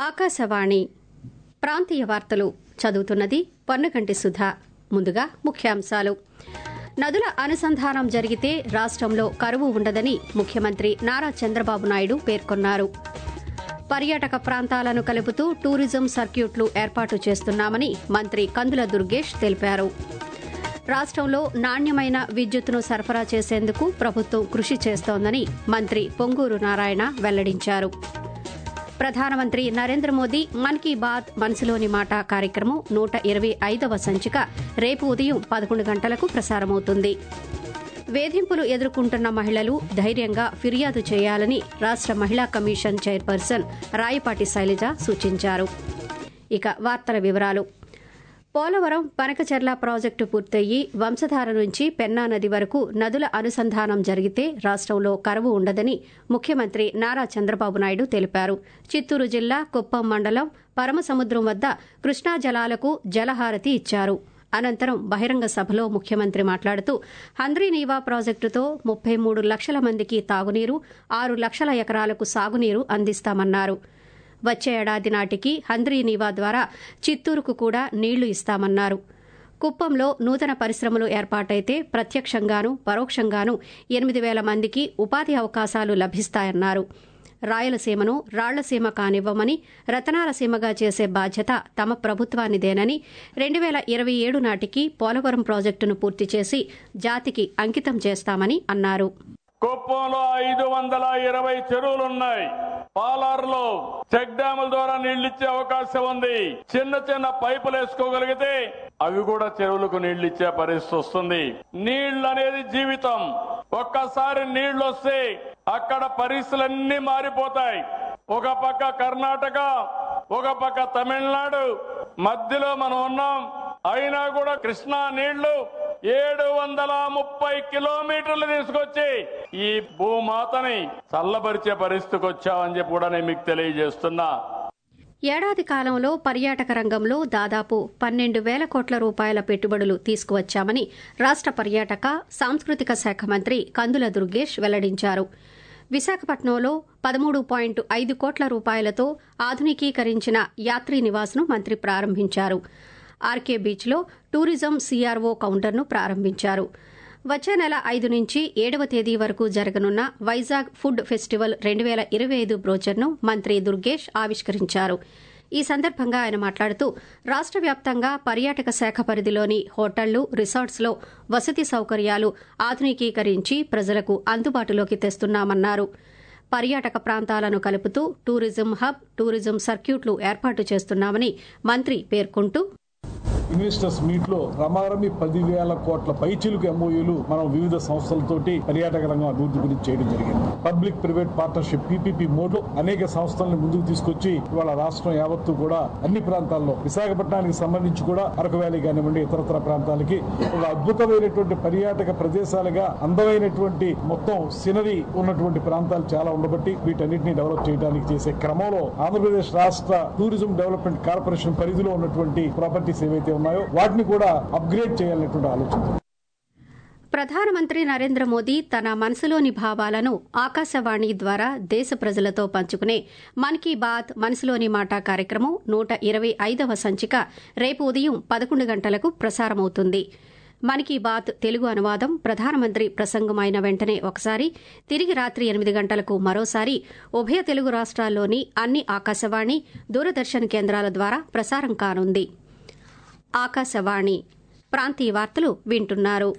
ఆకాశవాణి ప్రాంతీయ వార్తలు చదువుతున్నది పొన్నగంటి సుధా ముందుగా ముఖ్యాంశాలు నదుల అనుసంధానం జరిగితే రాష్ట్రంలో కరువు ఉండదని ముఖ్యమంత్రి నారా చంద్రబాబు నాయుడు పేర్కొన్నారు పర్యాటక ప్రాంతాలను కలుపుతూ టూరిజం సర్క్యూట్లు ఏర్పాటు చేస్తున్నామని మంత్రి కందుల దుర్గేష్ తెలిపారు రాష్ట్రంలో నాణ్యమైన విద్యుత్తును సరఫరా చేసేందుకు ప్రభుత్వం కృషి చేస్తోందని మంత్రి పొంగూరు నారాయణ వెల్లడించారు ప్రధానమంత్రి నరేంద్ర మోదీ మన్ కీ బాత్ మనసులోని మాట కార్యక్రమం నూట ఇరవై ఐదవ సంచిక రేపు ఉదయం పదకొండు గంటలకు ప్రసారమవుతుంది వేధింపులు ఎదుర్కొంటున్న మహిళలు ధైర్యంగా ఫిర్యాదు చేయాలని రాష్ట మహిళా కమిషన్ చైర్పర్సన్ రాయపాటి శైలజ సూచించారు ఇక వార్తల వివరాలు పోలవరం పనకచెర్ల ప్రాజెక్టు పూర్తయి వంశధార నుంచి పెన్నా నది వరకు నదుల అనుసంధానం జరిగితే రాష్ట్రంలో కరువు ఉండదని ముఖ్యమంత్రి నారా చంద్రబాబు నాయుడు తెలిపారు చిత్తూరు జిల్లా కుప్పం మండలం పరమసముద్రం వద్ద కృష్ణా జలాలకు జలహారతి ఇచ్చారు అనంతరం బహిరంగ సభలో ముఖ్యమంత్రి మాట్లాడుతూ హంద్రీనీవా ప్రాజెక్టుతో ముప్పై మూడు లక్షల మందికి తాగునీరు ఆరు లక్షల ఎకరాలకు సాగునీరు అందిస్తామన్నారు వచ్చే ఏడాది నాటికి హంద్రీనీవా ద్వారా చిత్తూరుకు కూడా నీళ్లు ఇస్తామన్నారు కుప్పంలో నూతన పరిశ్రమలు ఏర్పాటైతే ప్రత్యక్షంగానూ పరోక్షంగానూ ఎనిమిది వేల మందికి ఉపాధి అవకాశాలు లభిస్తాయన్నారు రాయలసీమను రాళ్లసీమ కానివ్వమని రతనాలసీమగా చేసే బాధ్యత తమ ప్రభుత్వానిదేనని రెండు వేల ఇరవై ఏడు నాటికి పోలవరం ప్రాజెక్టును పూర్తి చేసి జాతికి అంకితం చేస్తామని అన్నారు కుప్పంలో ఐదు వందల ఇరవై చెరువులున్నాయి పాలారులో చెక్ డ్యాముల ద్వారా నీళ్లు ఇచ్చే అవకాశం ఉంది చిన్న చిన్న పైపులు వేసుకోగలిగితే అవి కూడా చెరువులకు నీళ్లు ఇచ్చే పరిస్థితి వస్తుంది నీళ్లు అనేది జీవితం ఒక్కసారి నీళ్లు వస్తే అక్కడ పరిస్థితులన్నీ మారిపోతాయి ఒక పక్క కర్ణాటక ఒక పక్క తమిళనాడు మధ్యలో మనం ఉన్నాం అయినా కూడా కృష్ణా నీళ్లు ఏడు వందల ముప్పై కిలోమీటర్లు తీసుకొచ్చి ఈ భూమాతని చల్లబరిచే పరిస్థితికి వచ్చామని చెప్పి కూడా నేను మీకు తెలియజేస్తున్నా ఏడాది కాలంలో పర్యాటక రంగంలో దాదాపు పన్నెండు వేల కోట్ల రూపాయల పెట్టుబడులు తీసుకువచ్చామని రాష్ట పర్యాటక సాంస్కృతిక శాఖ మంత్రి కందుల దుర్గేష్ వెల్లడించారు విశాఖపట్నంలో పదమూడు పాయింట్ ఐదు కోట్ల రూపాయలతో ఆధునికీకరించిన యాత్రీ నివాస్ను మంత్రి ప్రారంభించారు ఆర్కే బీచ్లో టూరిజం సీఆర్ఓ కౌంటర్ను ప్రారంభించారు వచ్చే నెల ఐదు నుంచి ఏడవ తేదీ వరకు జరగనున్న వైజాగ్ ఫుడ్ ఫెస్టివల్ రెండు వేల ఇరవై ఐదు బ్రోచర్ను మంత్రి దుర్గేష్ ఆవిష్కరించారు ఈ సందర్భంగా ఆయన మాట్లాడుతూ రాష్ట వ్యాప్తంగా పర్యాటక శాఖ పరిధిలోని హోటళ్లు రిసార్ట్స్లో వసతి సౌకర్యాలు ఆధునికీకరించి ప్రజలకు అందుబాటులోకి తెస్తున్నామన్నారు పర్యాటక ప్రాంతాలను కలుపుతూ టూరిజం హబ్ టూరిజం సర్క్యూట్లు ఏర్పాటు చేస్తున్నామని మంత్రి పేర్కొంటూ ఇన్వెస్టర్స్ మీట్ లో రమారమి పదివేల కోట్ల పైచిలుకు ఎంఓయూలు మనం వివిధ సంస్థలతోటి పర్యాటక రంగం అభివృద్ధి గురించి చేయడం జరిగింది public private partnership PPP mode లో అనేక సంస్థలను ముందుకు తీసుకొచ్చి ఇవాళ రాష్ట్రం యావత్తు కూడా అన్ని ప్రాంతాల్లో విశాఖపట్నానికి సంబంధించి కూడా అరకు వ్యాలీ కానివ్వండి ఇతరతర ప్రాంతాలకి ఒక అద్భుతమైనటువంటి పర్యాటక ప్రదేశాలుగా అందమైనటువంటి మొత్తం సినరీ ఉన్నటువంటి ప్రాంతాలు చాలా ఉండబట్టి వీటన్నిటిని డెవలప్ చేయడానికి చేసే క్రమంలో ఆంధ్రప్రదేశ్ రాష్ట్ర టూరిజం డెవలప్మెంట్ కార్పొరేషన్ పరిధిలో ఉన్నటువంటి ప్రాపర్టీస్ ఏవైతే ఉన్నాయో వాటిని కూడా అప్గ్రేడ్ చేయాలనేటువంటి ఆలోచన ప్రధానమంత్రి నరేంద్ర మోదీ తన మనసులోని భావాలను ఆకాశవాణి ద్వారా దేశ ప్రజలతో పంచుకునే మన్ కీ బాత్ మనసులోని మాట కార్యక్రమం నూట ఇరవై ఐదవ సంచిక రేపు ఉదయం పదకొండు గంటలకు ప్రసారమవుతుంది మన్ కీ బాత్ తెలుగు అనువాదం ప్రధానమంత్రి ప్రసంగం అయిన వెంటనే ఒకసారి తిరిగి రాత్రి ఎనిమిది గంటలకు మరోసారి ఉభయ తెలుగు రాష్ట్రాల్లోని అన్ని ఆకాశవాణి దూరదర్శన్ కేంద్రాల ద్వారా ప్రసారం కానుంది ఆకాశవాణి ప్రాంతీయ వార్తలు వింటున్నారు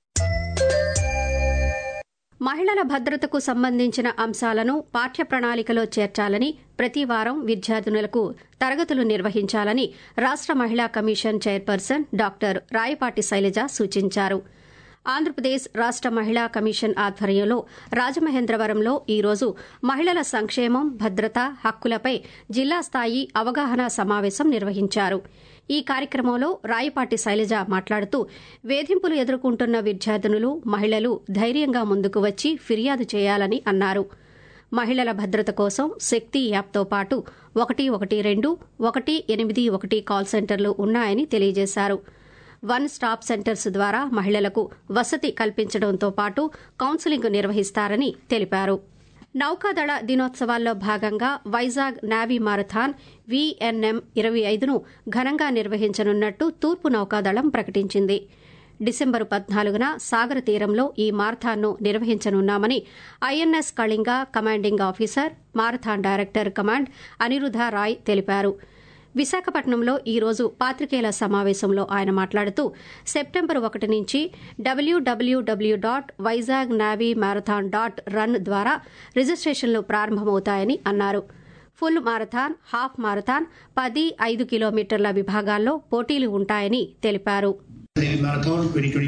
మహిళల భద్రతకు సంబంధించిన అంశాలను పాఠ్య ప్రణాళికలో చేర్చాలని ప్రతి వారం విద్యార్థినులకు తరగతులు నిర్వహించాలని రాష్ట మహిళా commission chairperson doctor Rayapati Sailaja సూచించారు ఆంధ్రప్రదేశ్ రాష్ట మహిళా కమిషన్ ఆధ్వర్యంలో రాజమహేంద్రవరంలో ఈరోజు మహిళల సంక్షేమం భద్రత హక్కులపై జిల్లా స్థాయి అవగాహన సమావేశం నిర్వహించారు ఈ కార్యక్రమంలో రాయపాటి శైలజ మాట్లాడుతూ వేధింపులు ఎదుర్కొంటున్న విద్యార్థినులు మహిళలు ధైర్యంగా ముందుకు వచ్చి ఫిర్యాదు చేయాలని అన్నారు మహిళల భద్రత కోసం శక్తి యాప్తో పాటు ఒకటి ఒకటి రెండు ఒకటి ఎనిమిది ఒకటి కాల్ సెంటర్లు ఉన్నాయని తెలియజేశారు వన్ స్టాప్ సెంటర్స్ ద్వారా మహిళలకు వసతి కల్పించడంతో పాటు కౌన్సిలింగ్ నిర్వహిస్తారని తెలిపారు నౌకాదళ దినోత్సవాల్లో భాగంగా వైజాగ్ నావీ మారథాన్ వీఎన్ఎం ఇరవై ఐదును ఘనంగా నిర్వహించనున్నట్టు తూర్పు నౌకాదళం ప్రకటించింది డిసెంబరు పద్నాలుగున సాగర తీరంలో ఈ మారథాన్ను నిర్వహించనున్నామని INS Kalinga commanding officer marathon director command Aniruddha Roy తెలిపారు విశాఖపట్నంలో ఈ రోజు పాత్రికేయుల సమావేశంలో ఆయన మాట్లాడుతూ సెప్టెంబర్ ఒకటి నుంచి WWW dot Vizag navy marathon dot run ద్వారా రిజిస్ట్రేషన్లు ప్రారంభమవుతాయని అన్నారు ఫుల్ మారథాన్ హాఫ్ మారథాన్ పది ఐదు కిలోమీటర్ల విభాగాల్లో పోటీలు ఉంటాయని తెలిపారు Navy Marathon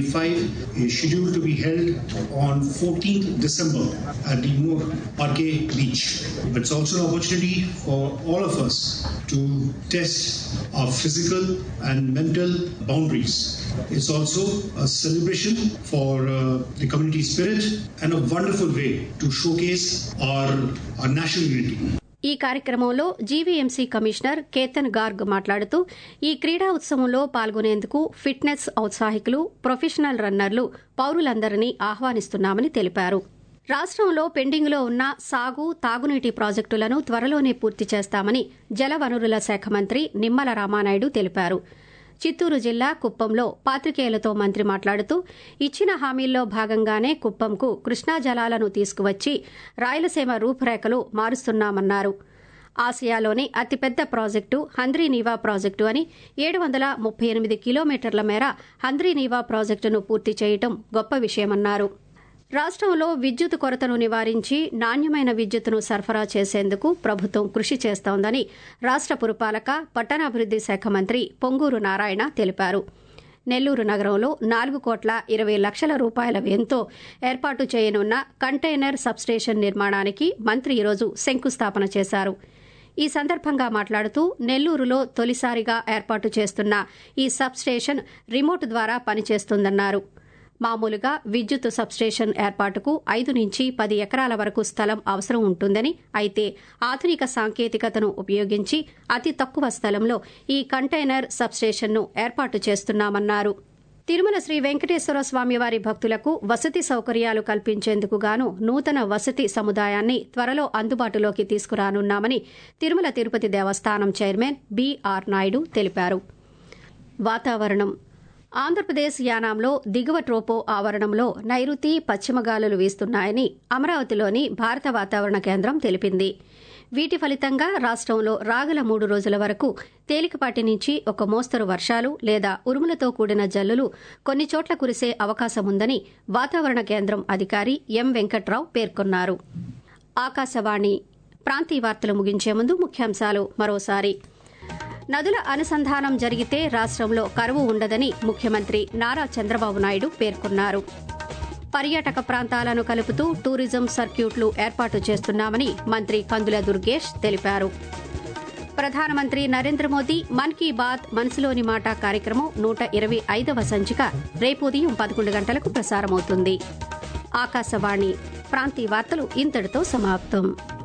2025 is scheduled to be held on 14th December at the Moor Parquet Beach. It's also an opportunity for all of us to test our physical and mental boundaries. It's also a celebration for uh, the community spirit and a wonderful way to showcase our, our national unity. ఈ కార్యక్రమంలో GVMC commissioner Ketan Garg మాట్లాడుతూ ఈ క్రీడా ఉత్సవంలో పాల్గొనేందుకు fitness ఔత్సాహికులు professional రన్నర్లు పౌరులందరినీ ఆహ్వానిస్తున్నామని తెలిపారు రాష్ట్రంలో పెండింగ్లో ఉన్న సాగు తాగునీటి ప్రాజెక్టులను త్వరలోనే పూర్తి చేస్తామని జలవనరుల శాఖ మంత్రి నిమ్మల రామానాయుడు తెలిపారు చిత్తూరు జిల్లా కుప్పంలో పాత్రికేయులతో మంత్రి మాట్లాడుతూ ఇచ్చిన హామీల్లో భాగంగానే కుప్పంకు కృష్ణా జలాలను తీసుకువచ్చి రాయలసీమ రూపురేఖలు మారుస్తున్నామన్నారు ఆసియాలోని అతిపెద్ద ప్రాజెక్టు హంద్రీనీవా ప్రాజెక్టు అని ఏడు వందల ముప్పై ఎనిమిది కిలోమీటర్ల మేర హంద్రీనీవా ప్రాజెక్టును పూర్తి చేయటం గొప్ప విషయమన్నారు రాష్ట్రంలో విద్యుత్ కొరతను నివారించి నాణ్యమైన విద్యుత్తును సరఫరా చేసేందుకు ప్రభుత్వం కృషి చేస్తోందని రాష్ట్ర పురపాలక పట్టణాభివృద్ది శాఖ మంత్రి పొంగూరు నారాయణ తెలిపారు నెల్లూరు నగరంలో నాలుగు కోట్ల ఇరవై లక్షల రూపాయల వ్యయంతో ఏర్పాటు చేయనున్న కంటైనర్ సబ్స్టేషన్ నిర్మాణానికి మంత్రి ఈరోజు శంకుస్థాపన చేశారు ఈ సందర్భంగా మాట్లాడుతూ నెల్లూరులో తొలిసారిగా ఏర్పాటు చేస్తున్న ఈ సబ్స్టేషన్ రిమోట్ ద్వారా పనిచేస్తుందన్నారు మామూలుగా విద్యుత్ సబ్స్టేషన్ ఏర్పాటుకు ఐదు నుంచి పది ఎకరాల వరకు స్థలం అవసరం ఉంటుందని అయితే ఆధునిక సాంకేతికతను ఉపయోగించి అతి తక్కువ స్థలంలో ఈ కంటైనర్ సబ్స్టేషన్ను ఏర్పాటు చేస్తున్నామన్నారు తిరుమల శ్రీ వెంకటేశ్వర స్వామివారి భక్తులకు వసతి సౌకర్యాలు కల్పించేందుకు గాను నూతన వసతి సముదాయాన్ని త్వరలో అందుబాటులోకి తీసుకురానున్నామని తిరుమల తిరుపతి దేవస్థానం చైర్మన్ బీఆర్ నాయుడు తెలిపారు వాతావరణం ఆంధ్రప్రదేశ్ యానాంలో దిగువ ట్రోపో ఆవరణంలో నైరుతి పశ్చిమ గాలులు వీస్తున్నాయని అమరావతిలోని భారత వాతావరణ కేంద్రం తెలిపింది వీటి ఫలితంగా రాష్ట్రంలో రాగల మూడు రోజుల వరకు తేలికపాటి నుంచి ఒక మోస్తరు వర్షాలు లేదా ఉరుములతో కూడిన జల్లులు కొన్ని చోట్ల కురిసే అవకాశముందని వాతావరణ కేంద్రం అధికారి ఎం వెంకట్రావు పేర్కొన్నారు ఆకాశవాణి ప్రాంతీయ వార్తలు ముగించే ముందు ముఖ్యాంశాలు మరోసారి నదుల అనుసంధానం జరిగితే రాష్ట్రంలో కరువు ఉండదని ముఖ్యమంత్రి నారా చంద్రబాబు నాయుడు పేర్కొన్నారు పర్యాటక ప్రాంతాలను కలుపుతూ టూరిజం సర్క్యూట్లు ఏర్పాటు చేస్తున్నామని మంత్రి కందుల దుర్గేష్ తెలిపారు ప్రధానమంత్రి నరేంద్ర మోదీ మన్ కీ బాత్ మనసులోని మాట కార్యక్రమం నూట ఇరవై ఐదవ సంచిక రేపు ఉదయం పదకొండు గంటలకు ప్రసారమవుతుంది ఆకాశవాణి ప్రాంతీయ వార్తలు ఇంతటితో సమాప్తం